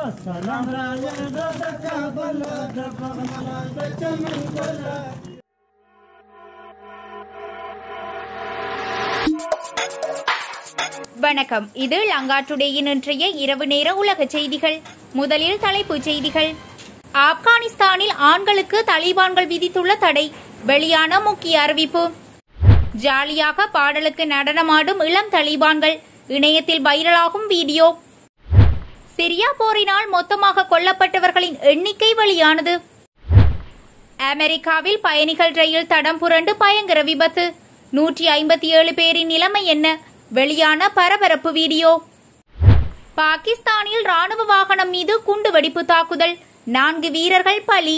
سلام را یاد د کابل د پغمان د چمن ګل வணக்கம் இது லங்கா டுடேயின் இன்றைய இரவு நேர உலக செய்திகள் முதலில் தலைப்புச் செய்திகள் ஆப்கானிஸ்தானில் ஆண்களுக்கு தலிபான்கள் விதித்துள்ள தடை வெளியான முக்கிய அறிவிப்பு ஜாலியாக பாடலுக்கு நடனமாடும் இளம் தலிபான்கள் இணையத்தில் வைரலாகும் வீடியோ சிரியா போரினால் மொத்தமாக கொல்லப்பட்டவர்களின் எண்ணிக்கை வெளியானது அமெரிக்காவில் பயணிகள் ரயில் தடம் புரண்டு பயங்கர விபத்து நூற்றி ஐம்பத்தி ஏழு பேரின் நிலைமை என்ன வெளியான பரபரப்பு வீடியோ பாகிஸ்தானில் ராணுவ வாகனம் மீது குண்டுவெடிப்பு தாக்குதல் நான்கு வீரர்கள் பலி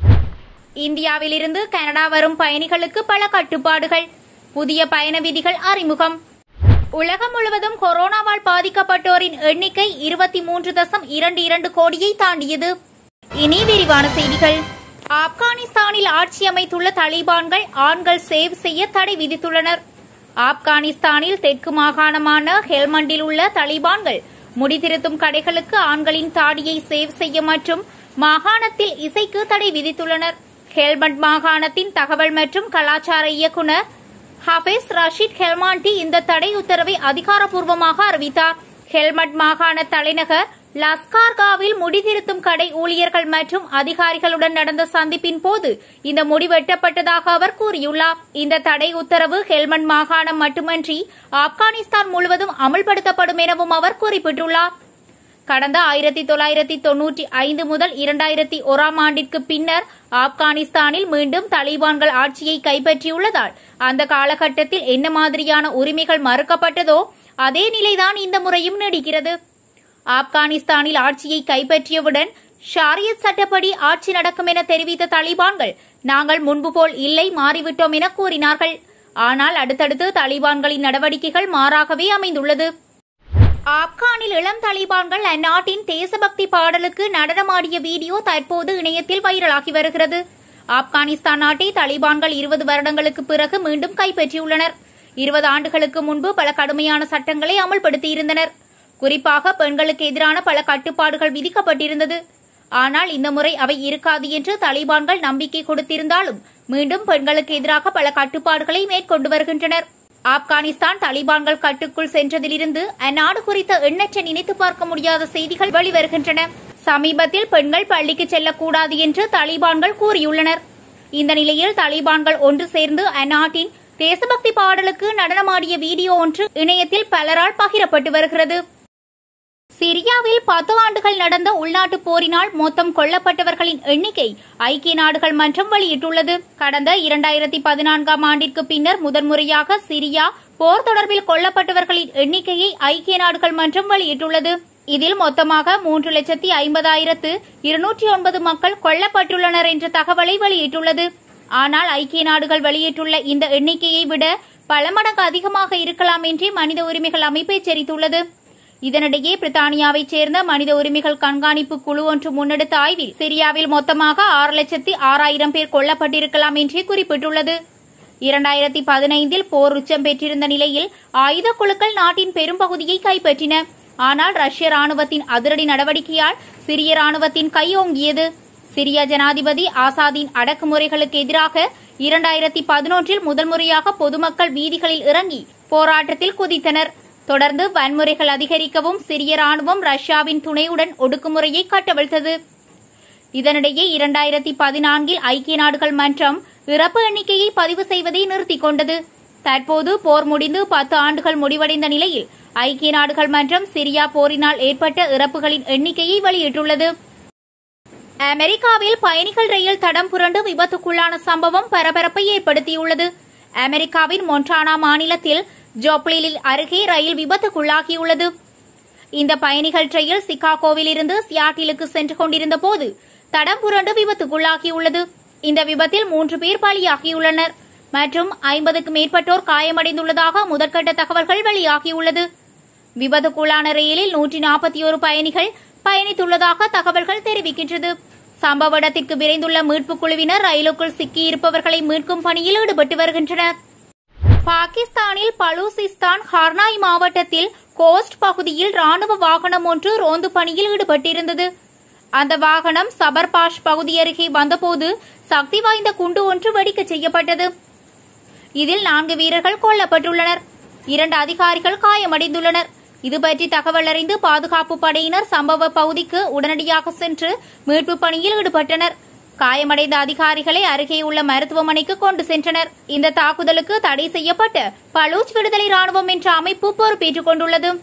இந்தியாவிலிருந்து கனடா வரும் பயணிகளுக்கு பல கட்டுப்பாடுகள் புதிய பயண விதிகள் அறிமுகம் உலகம் முழுவதும் கொரோனாவால் பாதிக்கப்பட்டோரின் எண்ணிக்கை இருபத்தி மூன்று தசம் இரண்டு இரண்டு கோடியை தாண்டியது இனி விரிவான செய்திகள் ஆப்கானிஸ்தானில் ஆட்சி அமைத்துள்ள தலிபான்கள் ஆண்கள் சேவ் செய்ய தடை விதித்துள்ளனர் ஆப்கானிஸ்தானில் தெற்கு மாகாணமான ஹெல்மண்டில் உள்ள தலிபான்கள் முடிதிருத்தும் கடைகளுக்கு ஆண்களின் தாடியை சேவ் செய்ய மற்றும் மாகாணத்தில் இசைக்கு தடை விதித்துள்ளனர் ஹெல்மண்ட் மாகாணத்தின் தகவல் மற்றும் கலாச்சார இயக்குனர் ஹபேஸ் ரஷீத் ஹெல்மாண்டி இந்த தடை உத்தரவை அதிகாரப்பூர்வமாக அறிவித்தார் ஹெல்மட் மாகாண தலைநகர் லஸ்கார்காவில் முடிதிருத்தும் கடை ஊழியர்கள் மற்றும் அதிகாரிகளுடன் நடந்த சந்திப்பின் போது இந்த முடிவெட்டப்பட்டதாக அவர் கூறியுள்ளார் இந்த தடை உத்தரவு ஹெல்மண்ட் மாகாணம் மட்டுமன்றி ஆப்கானிஸ்தான் முழுவதும் அமல்படுத்தப்படும் எனவும் அவர் குறிப்பிட்டுள்ளார் கடந்த ஆயிரத்தி தொள்ளாயிரத்தி தொன்னூற்றி ஐந்து முதல் இரண்டாயிரத்தி ஓராம் ஆண்டிற்கு பின்னர் ஆப்கானிஸ்தானில் மீண்டும் தலிபான்கள் ஆட்சியை கைப்பற்றியுள்ளதால் அந்த காலகட்டத்தில் என்ன மாதிரியான உரிமைகள் மறுக்கப்பட்டதோ அதே நிலைதான் இந்த முறையும் நீடிக்கிறது ஆப்கானிஸ்தானில் ஆட்சியை கைப்பற்றியவுடன் ஷாரியத் சட்டப்படி ஆட்சி நடக்கும் என தெரிவித்த தலிபான்கள் நாங்கள் முன்பு போல் இல்லை மாறிவிட்டோம் என கூறினார்கள் ஆனால் அடுத்தடுத்து தலிபான்களின் நடவடிக்கைகள் மாறாகவே அமைந்துள்ளது ஆப்கானில் இளம் தலிபான்கள் அந்நாட்டின் தேசபக்தி பாடலுக்கு நடனமாடிய வீடியோ தற்போது இணையத்தில் வைரலாகி வருகிறது ஆப்கானிஸ்தான் நாட்டை தலிபான்கள் இருபது வருடங்களுக்கு பிறகு மீண்டும் கைப்பற்றியுள்ளனர் இருபது ஆண்டுகளுக்கு முன்பு பல கடுமையான சட்டங்களை அமல்படுத்தியிருந்தனர் குறிப்பாக பெண்களுக்கு எதிரான பல கட்டுப்பாடுகள் விதிக்கப்பட்டிருந்தது ஆனால் இந்த முறை அவை இருக்காது என்று தலிபான்கள் நம்பிக்கை கொடுத்திருந்தாலும் மீண்டும் பெண்களுக்கு எதிராக பல கட்டுப்பாடுகளை மேற்கொண்டு வருகின்றனர் ஆப்கானிஸ்தான் தலிபான்கள் கட்டுக்குள் சென்றதிலிருந்து அந்நாடு குறித்த எண்ணற்ற நினைத்து பார்க்க முடியாத செய்திகள் வெளிவருகின்றன சமீபத்தில் பெண்கள் பள்ளிக்கு செல்லக்கூடாது என்று தலிபான்கள் கூறியுள்ளனர் இந்த நிலையில் தலிபான்கள் ஒன்று சேர்ந்து அந்நாட்டின் தேசபக்தி பாடலுக்கு நடனமாடிய வீடியோ ஒன்று இணையத்தில் பலரால் பகிரப்பட்டு வருகிறது சிரியாவில் பத்து ஆண்டுகள் நடந்த உள்நாட்டு போரினால் மொத்தம் கொல்லப்பட்டவர்களின் எண்ணிக்கை ஐக்கிய நாடுகள் மன்றம் வெளியிட்டுள்ளது கடந்த இரண்டாயிரத்தி பதினான்காம் ஆண்டிற்கு பின்னர் முதன்முறையாக சிரியா போர் தொடர்பில் கொல்லப்பட்டவர்களின் எண்ணிக்கையை ஐக்கிய நாடுகள் மன்றம் வெளியிட்டுள்ளது இதில் மொத்தமாக மூன்று லட்சத்தி ஐம்பதாயிரத்து இருநூற்றி ஒன்பது மக்கள் கொல்லப்பட்டுள்ளனர் என்ற தகவலை வெளியிட்டுள்ளது ஆனால் ஐக்கிய நாடுகள் வெளியிட்டுள்ள இந்த எண்ணிக்கையை விட பல மடங்கு அதிகமாக இருக்கலாம் என்றே மனித உரிமைகள் அமைப்பு எச்சரித்துள்ளது இதனிடையே பிரித்தானியாவைச் சேர்ந்த மனித உரிமைகள் கண்காணிப்பு குழு ஒன்று முன்னெடுத்த ஆய்வில் சிரியாவில் மொத்தமாக ஆறு லட்சத்தி ஆறாயிரம் பேர் கொல்லப்பட்டிருக்கலாம் என்றே குறிப்பிட்டுள்ளது இரண்டாயிரத்தி பதினைந்தில் போர் உச்சம் பெற்றிருந்த நிலையில் ஆயுத குழுக்கள் நாட்டின் பெரும்பகுதியை கைப்பற்றின ஆனால் ரஷ்ய ராணுவத்தின் அதிரடி நடவடிக்கையால் சிரிய ராணுவத்தின் கையோங்கியது சிரிய ஜனாதிபதி ஆசாதின் அடக்குமுறைகளுக்கு எதிராக இரண்டாயிரத்தி பதினொன்றில் முதல் முறையாக பொதுமக்கள் வீதிகளில் இறங்கி போராட்டத்தில் குதித்தனர் தொடர்ந்து வன்முறைகள் அதிகரிக்கவும் சிரிய ராணுவம் ரஷ்யாவின் துணையுடன் ஒடுக்குமுறையை கட்டவிழ்த்தது இதனிடையே இரண்டாயிரத்தி பதினான்கில் ஐக்கிய நாடுகள் மன்றம் இறப்பு எண்ணிக்கையை பதிவு செய்வதை நிறுத்திக் கொண்டது தற்போது போர் முடிந்து பத்து ஆண்டுகள் முடிவடைந்த நிலையில் ஐக்கிய நாடுகள் மன்றம் சிரியா போரினால் ஏற்பட்ட இறப்புகளின் எண்ணிக்கையை வெளியிட்டுள்ளது அமெரிக்காவில் பயணிகள் ரயில் தடம் புரண்டு விபத்துக்குள்ளான சம்பவம் பரபரப்பை ஏற்படுத்தியுள்ளது அமெரிக்காவின் மொன்டானா மாநிலத்தில் ஜோப்ளிலில் அருகே ரயில் விபத்துக்குள்ளாகியுள்ளது இந்த பயணிகள் ரயில் சிகாகோவில் இருந்து சியாட்டிலுக்கு சென்று கொண்டிருந்த போது தடம் புரண்டு விபத்துக்குள்ளாகியுள்ளது இந்த விபத்தில் மூன்று பேர் பலியாகியுள்ளனர் மற்றும் ஐம்பதுக்கு மேற்பட்டோர் காயமடைந்துள்ளதாக முதற்கட்ட தகவல்கள் வெளியாகியுள்ளது விபத்துக்குள்ளான ரயிலில் நூற்றி நாற்பத்தி ஒரு பயணிகள் பயணித்துள்ளதாக தகவல்கள் தெரிவிக்கின்றது சம்பவ இடத்திற்கு விரைந்துள்ள மீட்புக் குழுவினர் ரயிலுக்குள் சிக்கியிருப்பவர்களை மீட்கும் பணியில் ஈடுபட்டு வருகின்றனர் பாகிஸ்தானில் பலூசிஸ்தான் ஹர்னாய் மாவட்டத்தில் கோஸ்ட் பகுதியில் ராணுவ வாகனம் ஒன்று ரோந்து பணியில் ஈடுபட்டிருந்தது அந்த வாகனம் சபர்பாஷ் பகுதி அருகே வந்தபோது சக்தி வாய்ந்த குண்டு ஒன்று வெடிக்கச் செய்யப்பட்டது இதில் நான்கு வீரர்கள் கொல்லப்பட்டுள்ளனர் இரண்டு அதிகாரிகள் காயமடைந்துள்ளனர் இதுபற்றி தகவல் அறிந்து பாதுகாப்பு படையினர் சம்பவ பகுதிக்கு உடனடியாக சென்று மீட்பு பணியில் ஈடுபட்டனர் காயமடைந்த அதிகாரிகளை அருகே உள்ள மருத்துவமனைக்கு கொண்டு சென்றனர் இந்த தாக்குதலுக்கு தடை செய்யப்பட்டு பலூச் விடுதலை ராணுவம் என்ற அமைப்பு பொறுப்பேற்றுக் கொண்டுள்ளது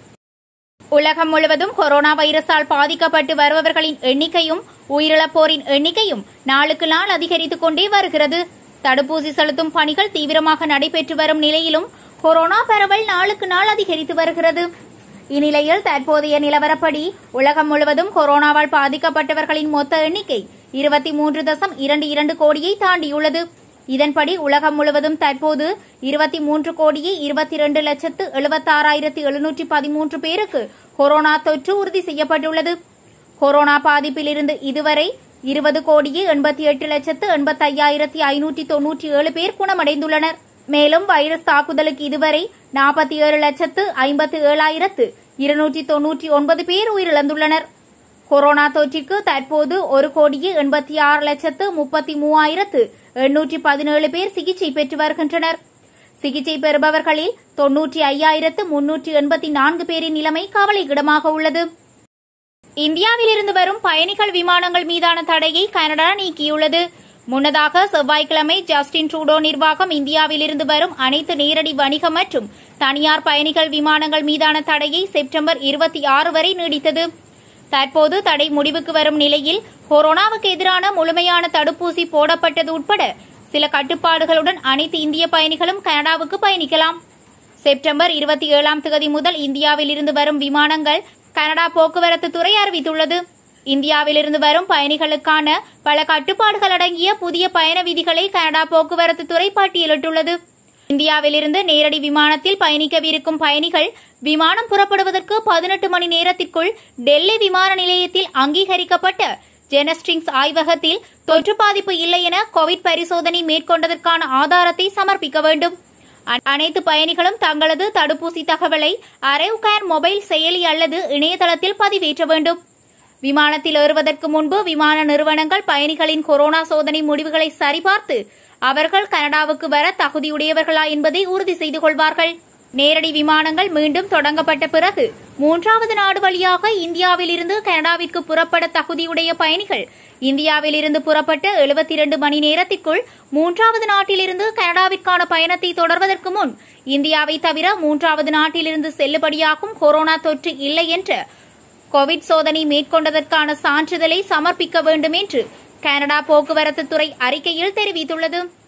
உலகம் முழுவதும் கொரோனா வைரஸால் பாதிக்கப்பட்டு வருபவர்களின் எண்ணிக்கையும் உயிரிழப்போரின் எண்ணிக்கையும் நாளுக்கு நாள் அதிகரித்துக் கொண்டே வருகிறது தடுப்பூசி செலுத்தும் பணிகள் தீவிரமாக நடைபெற்று வரும் நிலையிலும் கொரோனா பரவல் நாளுக்கு நாள் அதிகரித்து வருகிறது இந்நிலையில் தற்போதைய நிலவரப்படி உலகம் முழுவதும் கொரோனாவால் பாதிக்கப்பட்டவர்களின் மொத்த எண்ணிக்கை இருபத்தி மூன்று தசம் இரண்டு இரண்டு கோடியை தாண்டியுள்ளது இதன்படி உலகம் முழுவதும் தற்போது இருபத்தி மூன்று கோடியே இருபத்தி இரண்டு லட்சத்து எழுபத்தாறாயிரத்து எழுநூற்றி பதிமூன்று பேருக்கு கொரோனா தொற்று உறுதி செய்யப்பட்டுள்ளது கொரோனா பாதிப்பிலிருந்து இதுவரை இருபது கோடியே எண்பத்தி எட்டு லட்சத்து எண்பத்தையாயிரத்தி ஐநூற்றி தொன்னூற்றி ஏழு பேர் குணமடைந்துள்ளனர் மேலும் வைரஸ் தாக்குதலுக்கு இதுவரை நாற்பத்தி ஏழு லட்சத்து ஐம்பத்து ஏழாயிரத்து இருநூற்றி தொன்னூற்றி ஒன்பது பேர் உயிரிழந்துள்ளனர் கொரோனா தொற்றிற்கு தற்போது ஒரு கோடியே எண்பத்தி ஆறு லட்சத்து முப்பத்தி மூவாயிரத்து எண்ணூற்றி பதினேழு பேர் சிகிச்சை பெற்று வருகின்றனர் சிகிச்சை பெறுபவர்களில் தொன்னூற்றி ஐயாயிரத்து முன்னூற்றி எண்பத்தி நான்கு பேரின் நிலைமை கவலைக்கிடமாக உள்ளது இந்தியாவிலிருந்து வரும் பயணிகள் விமானங்கள் மீதான தடையை கனடா நீக்கியுள்ளது முன்னதாக செவ்வாய்க்கிழமை ஜஸ்டின் ட்ரூடோ நிர்வாகம் இந்தியாவிலிருந்து வரும் அனைத்து நேரடி வணிக மற்றும் தனியார் பயணிகள் விமானங்கள் மீதான தடையை செப்டம்பர் இருபத்தி ஆறு வரை நீடித்தது தற்போது தடை முடிவுக்கு வரும் நிலையில் கொரோனாவுக்கு எதிரான முழுமையான தடுப்பூசி போடப்பட்டது உட்பட சில கட்டுப்பாடுகளுடன் அனைத்து இந்திய பயணிகளும் கனடாவுக்கு பயணிக்கலாம் செப்டம்பர் இருபத்தி ஏழாம் தேதி முதல் இந்தியாவில் இருந்து வரும் விமானங்கள் கனடா போக்குவரத்து துறை அறிவித்துள்ளது இந்தியாவிலிருந்து வரும் பயணிகளுக்கான பல கட்டுப்பாடுகள் அடங்கிய புதிய பயண விதிகளை கனடா போக்குவரத்து துறை பட்டியலிட்டுள்ளது இந்தியாவிலிருந்து நேரடி விமானத்தில் பயணிக்கவிருக்கும் பயணிகள் விமானம் புறப்படுவதற்கு பதினெட்டு மணி நேரத்திற்குள் டெல்லி விமான நிலையத்தில் அங்கீகரிக்கப்பட்ட ஜெனஸ்ட்ரிங்ஸ் ஆய்வகத்தில் தொற்று பாதிப்பு இல்லை என கோவிட் பரிசோதனை மேற்கொண்டதற்கான ஆதாரத்தை சமர்ப்பிக்க வேண்டும் அ- அனைத்து பயணிகளும் தங்களது தடுப்பூசி தகவலை அரைவ் கேர் மொபைல் செயலி அல்லது இணையதளத்தில் பதிவேற்ற வேண்டும் விமானத்தில் ஏறுவதற்கு முன்பு விமான நிறுவனங்கள் பயணிகளின் கொரோனா சோதனை முடிவுகளை சரிபார்த்து அவர்கள் கனடாவுக்கு வர தகுதியுடையவர்களா என்பதை உறுதி செய்து கொள்வார்கள் நேரடி விமானங்கள் மீண்டும் தொடங்கப்பட்ட பிறகு மூன்றாவது நாடு வழியாக இந்தியாவிலிருந்து கனடாவிற்கு புறப்பட தகுதியுடைய பயணிகள் இந்தியாவிலிருந்து புறப்பட்ட 72 மணி நேரத்திற்குள் மூன்றாவது நாட்டிலிருந்து கனடாவிற்கான பயணத்தை தொடர்வதற்கு முன் இந்தியாவை தவிர மூன்றாவது நாட்டிலிருந்து செல்லுபடியாகும் கொரோனா தொற்று இல்லை என்ற கோவிட் சோதனை மேற்கொண்டதற்கான சான்றிதழை சமர்ப்பிக்க வேண்டும் என்று கனடா போக்குவரத்து துறை அறிக்கையில் தெரிவித்துள்ளது